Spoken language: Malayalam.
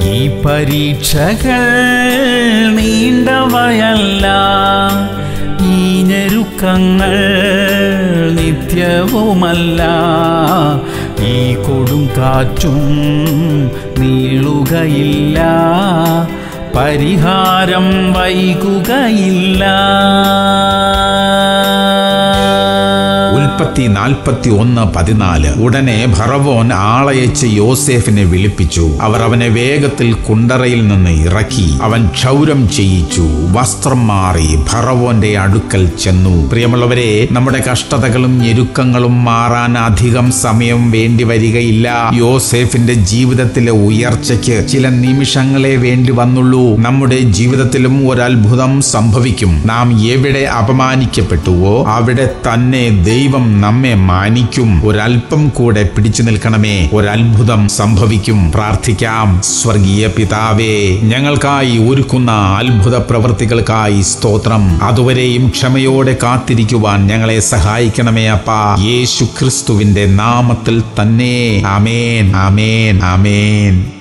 ഈ പരീക്ഷകൾ നീണ്ടവയല്ല ഈ ഞെരുക്കങ്ങൾ നിത്യവുമല്ല ഈ കൊടും കാറ്റും നീളുകയില്ല പരിഹാരം വൈകുകയില്ല ഉൽപ്പത്തി നാൽപ്പത്തി ഒന്ന് പതിനാല് ഉടനെ ഭറവോൻ ആളയച്ച് യോസേഫിനെ വിളിപ്പിച്ചു അവർ അവനെ വേഗത്തിൽ കുണ്ടറയിൽ നിന്ന് ഇറക്കി അവൻ ക്ഷൗരം ചെയ്യിച്ചു വസ്ത്രം മാറി ഭറവോന്റെ അടുക്കൽ ചെന്നു പ്രിയമുള്ളവരെ നമ്മുടെ കഷ്ടതകളും ഞെരുക്കങ്ങളും മാറാൻ അധികം സമയം വേണ്ടി വരികയില്ല യോസേഫിന്റെ ജീവിതത്തിലെ ഉയർച്ചയ്ക്ക് ചില നിമിഷങ്ങളെ വേണ്ടി വന്നുള്ളൂ നമ്മുടെ ജീവിതത്തിലും ഒരത്ഭുതം സംഭവിക്കും നാം എവിടെ അപമാനിക്കപ്പെട്ടുവോ അവിടെ തന്നെ ദൈവം നമ്മെ മാനിക്കും ഒരല്പം കൂടെ പിടിച്ചു നിൽക്കണമേ ഒരത്ഭുതം സംഭവിക്കും പ്രാർത്ഥിക്കാം സ്വർഗീയ പിതാവേ ഞങ്ങൾക്കായി ഒരുക്കുന്ന അത്ഭുത പ്രവൃത്തികൾക്കായി സ്തോത്രം അതുവരെയും ക്ഷമയോടെ കാത്തിരിക്കുവാൻ ഞങ്ങളെ സഹായിക്കണമേ അപ്പ യേശു ക്രിസ്തുവിന്റെ നാമത്തിൽ തന്നെ ആമേൻ ആമേൻ ആമേൻ